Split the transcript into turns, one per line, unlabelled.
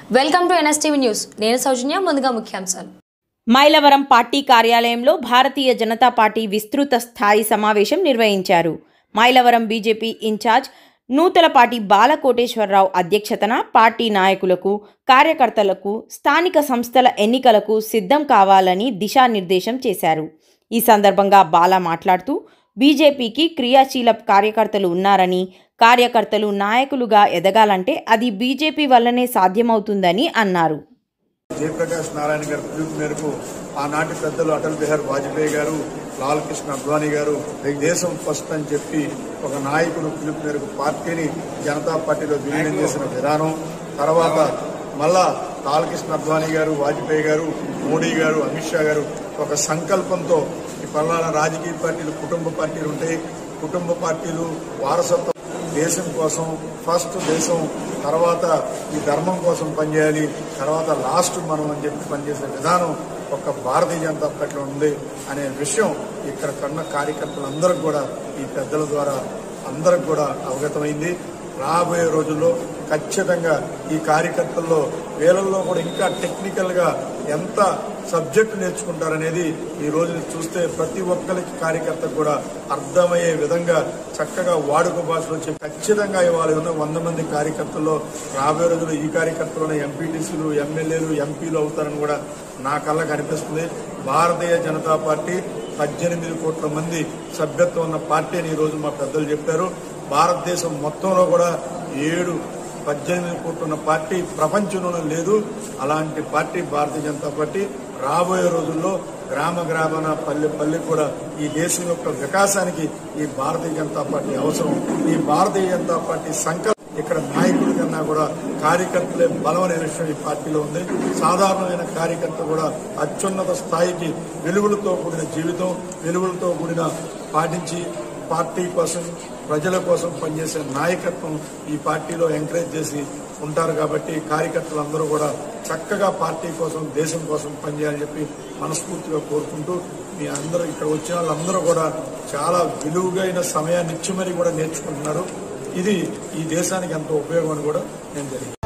welcome to NSTV news నేను సౌజన్య ముందుగా ముఖ్యాంశాలు
మైలవరం పార్టీ కార్యాలయంలో భారతీయ జనతా పార్టీ విస్తృత స్థాయి సమావేశం నిర్వహించారు మైలవరం బీజేపీ ఇన్ఛార్జ్ నూతలపాటి బాలకోటేశ్వరరావు అధ్యక్షతన పార్టీ నాయకులకు కార్యకర్తలకు స్థానిక సంస్థల ఎన్నికలకు సిద్ధం కావాలని దిశానిర్దేశం చేశారు ఈ సందర్భంగా బాల మాట్లాడుతూ బీజేపీకి క్రియాశీల కార్యకర్తలు ఉన్నారని కార్యకర్తలు నాయకులుగా ఎదగాలంటే అది బీజేపీ వల్లనే సాధ్యమవుతుందని అన్నారు
జయప్రకాష్ నారాయణ గారి పిలుపు మేరకు ఆనాటి పెద్దలు అటల్ బిహారీ వాజ్పేయి గారు లాల్ కృష్ణ అద్వానీ గారు దేశం ఫస్ట్ అని చెప్పి ఒక నాయకుడు పిలుపు మేరకు పార్టీని జనతా పార్టీలో విలీనం చేసిన విధానం తర్వాత మళ్ళా లాల్ కృష్ణ అద్వానీ గారు వాజ్పేయి గారు మోడీ గారు అమిత్ షా గారు ఒక సంకల్పంతో ఈ పల్నాడు రాజకీయ పార్టీలు కుటుంబ పార్టీలు ఉంటాయి కుటుంబ పార్టీలు వారసత్వం దేశం కోసం ఫస్ట్ దేశం తర్వాత ఈ ధర్మం కోసం పనిచేయాలి తర్వాత లాస్ట్ మనం అని చెప్పి పనిచేసే విధానం ఒక భారతీయ జనతా పార్టీలో ఉంది అనే విషయం ఇక్కడ కన్న కార్యకర్తలందరికీ కూడా ఈ పెద్దల ద్వారా అందరికి కూడా అవగతమైంది రాబోయే రోజుల్లో ఖచ్చితంగా ఈ కార్యకర్తల్లో వీళ్ళల్లో కూడా ఇంకా టెక్నికల్ గా ఎంత సబ్జెక్టు నేర్చుకుంటారనేది ఈ రోజు చూస్తే ప్రతి ఒక్కరికి కార్యకర్తకు కూడా అర్థమయ్యే విధంగా చక్కగా వాడుక భాషలో చెప్పి ఖచ్చితంగా ఇవాళ ఉన్న వంద మంది కార్యకర్తల్లో రాబోయే రోజుల్లో ఈ కార్యకర్తలను ఎంపీటీసీలు ఎమ్మెల్యేలు ఎంపీలు అవుతారని కూడా నా కళ్ళ కనిపిస్తుంది భారతీయ జనతా పార్టీ పద్దెనిమిది కోట్ల మంది సభ్యత్వం ఉన్న పార్టీ అని ఈ రోజు మా పెద్దలు చెప్పారు భారతదేశం మొత్తంలో కూడా ఏడు పద్దెనిమిది కోట్ల ఉన్న పార్టీ ప్రపంచంలో లేదు అలాంటి పార్టీ భారతీయ జనతా పార్టీ రాబోయే రోజుల్లో గ్రామ గ్రామాన పల్లె పల్లె కూడా ఈ దేశం యొక్క వికాసానికి ఈ భారతీయ జనతా పార్టీ అవసరం ఈ భారతీయ జనతా పార్టీ సంకల్పం ఇక్కడ నాయకుల కన్నా కూడా కార్యకర్తలే బలమైన విషయం ఈ పార్టీలో ఉంది సాధారణమైన కార్యకర్త కూడా అత్యున్నత స్థాయికి వెలుగులతో కూడిన జీవితం వెలుగులతో కూడిన పాటించి పార్టీ కోసం ప్రజల కోసం పనిచేసే నాయకత్వం ఈ పార్టీలో ఎంకరేజ్ చేసి ఉంటారు కాబట్టి కార్యకర్తలందరూ కూడా చక్కగా పార్టీ కోసం దేశం కోసం పనిచేయాలని చెప్పి మనస్ఫూర్తిగా కోరుకుంటూ మీ అందరూ ఇక్కడ వచ్చిన వాళ్ళందరూ కూడా చాలా విలువైన సమయాన్ని ఇచ్చి మరీ కూడా నేర్చుకుంటున్నారు ఇది ఈ దేశానికి ఎంతో ఉపయోగం అని కూడా నేను తెలియదు